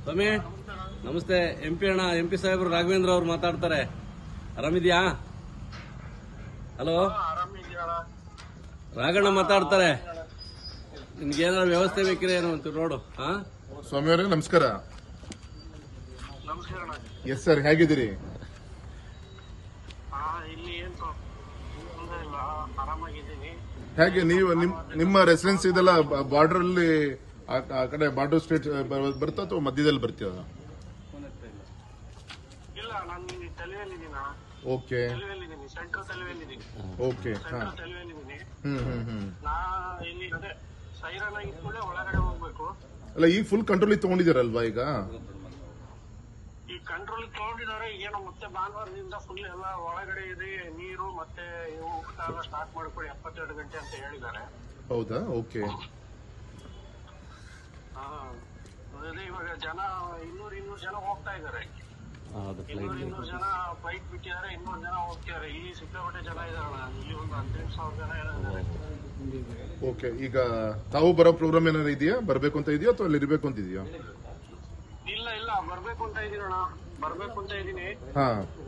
ಸ್ವಾಮಿ ನಮಸ್ತೆ M P ಅಣ್ಣ M P ಸಾಹೇಬ್ರು ರಾಘವೇಂದ್ರ ಅವ್ರು ಮಾತಾಡ್ತಾರೆ ಆರಾಮಿದ್ಯಾ ಹಲೋ ರಾಘಣ್ಣ ಮಾತಾಡ್ತಾರೆ ನಿಮ್ಗೆ ಏನಾದ್ರು ವ್ಯವಸ್ಥೆ ಬೇಕಿದ್ರೆ ಏನು ಅಂತ ನೋಡು ಹಾ ಸ್ವಾಮಿಯವರೇ ನಮಸ್ಕಾರ ನಮಸ್ಕಾರ ಅಣ್ಣ. ಎಸ್ ಸರ್ ಹೇಗಿದ್ದೀರಿ ಆ, ಇಲ್ಲಿ ಏನ್ ತೊಂದ್ರೆ ಇಲ್ಲ ಆರಾಮಾಗಿದ್ದೀನಿ ಹೇಗೆ ನೀವು ನಿಮ್ ನಿಮ್ಮ ರೆಸಿಡೆನ್ಸ್ ಇದೆಲ್ಲ ಬಾರ್ಡರ್ ಅಲ್ಲಿ ಆ ಆ ಕಡೆ ಬಾರ್ಡರ್ ಸ್ಟೇಟ್ ಬರ್ತಾ ಅಥವಾ ಮಧ್ಯದಲ್ಲಿ ಬರ್ತೀವ ಇಲ್ಲ ನಾನು ಇಲ್ಲಿ ತಲೆಯಲ್ಲಿದ್ದೀನ ಓಕೆ ತಲೆಯಲ್ಲಿದ್ದೀನಿ ಸೆಂಟ್ರಲ್ ತಲೆಯಲ್ಲಿದ್ದೀನಿ ಓಕೆ ಹಾ ಸೆಂಟ್ರಲ್ ತಲೆಯಲ್ಲಿದ್ದೀನಿ ಹ್ಮ್ ಹ್ಮ್ ಹ್ಮ್ ನಾ ಇಲ್ಲಿ ಅದೇ ಸೈರನ್ ಆಗಿದ್ಮೇಲೆ ಒಳಗಡೆ ಹೋಗ್ಬೇಕು ಅಲ್ಲ ಈಗ ಫುಲ್ ಕಂಟ್ರೋಲ್ ತಗೊಂಡಿದ್ದೀರಲ್ವಾ ಈಗ ಈ ಕಂಟ್ರೋಲ್ ತಗೊಂಡಿದ್ದಾರೆ ಏನೋ ಮತ್ತೆ ಭಾನುವಾರದಿಂದ ಫುಲ್ ಎಲ್ಲ ಒಳಗಡೆ ಇದೆ ನೀರು ಮತ್ತೆ ಇವು ಊಟ ಎಲ್ಲ ಸ್ಟಾರ್ಟ್ ಮಾಡ್ಕೊಳ್ಳಿ ಎಪ್ಪತ್ತೆರಡು ಗಂಟೆ ಅಂತ ಹೇಳಿದ್ದಾರೆ ಹೌದಾ ಓಕೆ ಹಾ ಅದೇ ಇವಾಗ ಜನ ಇನ್ನೂರು ಇನ್ನೂರು ಜನ ಹೋಗ್ತಾ ಇದ್ದಾರೆ ಹೌದು ಇನ್ನೂರು ಇನ್ನೂರು ಜನ ಬೈಕ್ ಬಿಟ್ಟಿದ್ದಾರೆ ಇನ್ನೂರು ಜನ ಹೋಗ್ತಿದ್ದಾರೆ ಇಲ್ಲಿ ಸಿಕ್ಕಾಪಟ್ಟೆ ಜನ ಇದಾರಣ ಇಲ್ಲಿ ಒಂದು ಹದಿನೆಂಟು ಸಾವಿರ ಜನ ಏನೋ ಇದ್ದಾರೆ ಓಕೆ ಈಗ ತಾವು ಬರೋ ಪ್ರೋಗ್ರಾಮ್ ಏನಾದ್ರು ಇದೆಯಾ ಬರ್ಬೇಕು ಅಂತ ಇದೆಯಾ ಅಥವಾ ಅಲ್ಲಿ ಇರ್ಬೇಕು ಅಂತ ಇದೆಯಾ ಇಲ್ಲ ಇಲ್ಲ ಬರ್ಬೇಕು ಅಂತ ಇದೀನಣ್ಣ ಬರ್ಬೇಕು ಅಂತ ಇದೀನಿ ಹಾ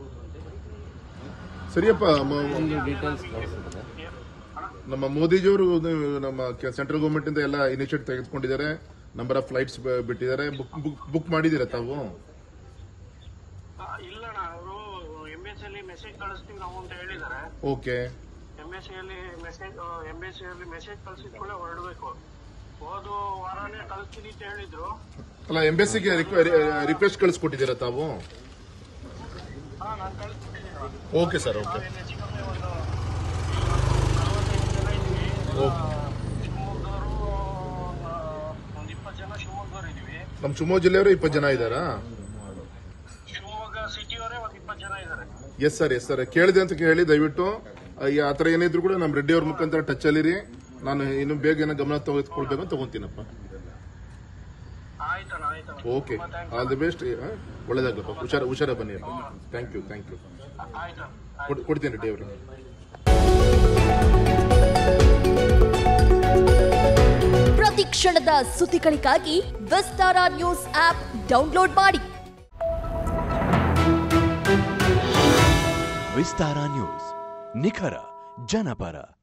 ಸರಿಯಪ್ಪ ಮ- ಡೀಟೇಲ್ಸ್ ನಮ್ಮ ಮೋದಿಜಿಯವರು ನಮ್ಮ ಸೆಂಟ್ರಲ್ ಗೌರ್ಮೆಂಟ್ ಇಂದ ಎಲ್ಲ ಇನಿಷಿಯೇಟಿವ್ ತೆಗೆದುಕೊಂಡಿದ್ದಾರೆ ನಂಬರ್ ಆಫ್ ಫ್ಲೈಟ್ಸ್ ಬಿಟ್ಟಿದ್ದಾರೆ ಬುಕ್ ಬುಕ್ ಮಾಡಿದ್ದೀರಾ ತಾವು ಆ, ಇಲ್ಲಣ್ಣ ಅವರು ಎಂ ಎಸ್ ಅಲ್ಲಿ ಮೆಸೇಜ್ ಕಳಿಸ್ತೀವಿ ನಾವು ಅಂತ ಹೇಳಿದ್ದಾರೆ ಓಕೆ ಎಂ ಎಸ್ ಅಲ್ಲಿ ಮೆಸೇಜ್ ಎಂ ಎಸ್ ಅಲ್ಲಿ ಮೆಸೇಜ್ ಕಳ್ಸಿದ ಕೂಡ ಹೊರಡ್ಬೇಕು ಹೋದ ವಾರನೇ ಕಳಿಸ್ತೀನಿ ಅಂತ ಹೇಳಿದ್ರು ಅಲ್ಲ ಎಂಬೆಸಿಗೆ ರಿಕ್ವೆಸ್ಟ್ ಕಳಿಸ್ಕೊಟ್ಟಿದ್ದೀರಾ ತಾವು ಹಾ ನಾನು ಕಳಿಸ್ಬಿಟ್ಟಿದ್ದೀನಿ ಓಕೆ ಸರ್ ಓಕೆ ನಾವೇನು ಹೆಚ್ಚು ಕಮ್ಮಿ ಒಂದು ನಲವತ್ತೈದು ಜನ ಇದ್ದೀವಿ ಶಿವಮೊಗ್ಗವರು ಒಂದು ಇಪ್ಪತ್ತು ಜನ ಶಿವಮೊಗ್ಗವರು ಇದೀವಿ ನಮ್ಮ ಶಿವಮೊಗ್ಗ ಜಿಲ್ಲೆಯವರು ಇಪ್ಪತ್ತು ಜನ ಇದ್ದಾರಾ ಶಿವಮೊಗ್ಗ ಸಿಟಿಯವರೇ ಒಂದು ಇಪ್ಪತ್ತು ಜನ ಇದ್ದಾರೆ ಎಸ್ ಸರ್ ಎಸ್ ಸರ್ ಕೇಳಿದೆ ಅಂತ ಕೇಳಿ ದಯವಿಟ್ಟು ಆ, ಈ ಆ ಥರ ಏನಿದ್ರು ಕೂಡ ನಮ್ಮ ರೆಡ್ಡಿ ಅವ್ರ ಮುಖಾಂತರ ಟಚ್ ಅಲ್ಲಿರಿ ನಾನು ಇನ್ನು ಬೇಗ ಏನೋ ಗಮನ ತೆಗೆದುಕೊಳ್ಬೇಕು ಅಂತ ತಗೊಂತೀನಪ್ಪ ಆಯ್ತಣ್ಣ ಆಯ್ತಣ್ಣ ಓಕೆ ತುಂಬಾ thanks. ಆಲ್ ದಿ ಬೆಸ್ಟ್ ಒಳ್ಳೇದಾಗ್ಲಪ್ಪ ಹುಷಾರ ಹುಷಾರ ಬನ್ನಿ ಥ್ಯಾಂಕ್ ಯು ಥ್ಯಾಂಕ್ ಯು ಆಯ್ತಣ್ಣ ಕೊಡ್ತೀನಿ ರೆಡ್ಡಿ ಅವ್ರಿಗೆ ಪ್ರತಿ ಕ್ಷಣದ ಸುದ್ದಿಗಳಿಗಾಗಿ ವಿಸ್ತಾರ ನ್ಯೂಸ್ ಆಪ್ ಡೌನ್ಲೋಡ್ ಮಾಡಿ ವಿಸ್ತಾರ ನ್ಯೂಸ್ ನಿಖರ ಜನಪರ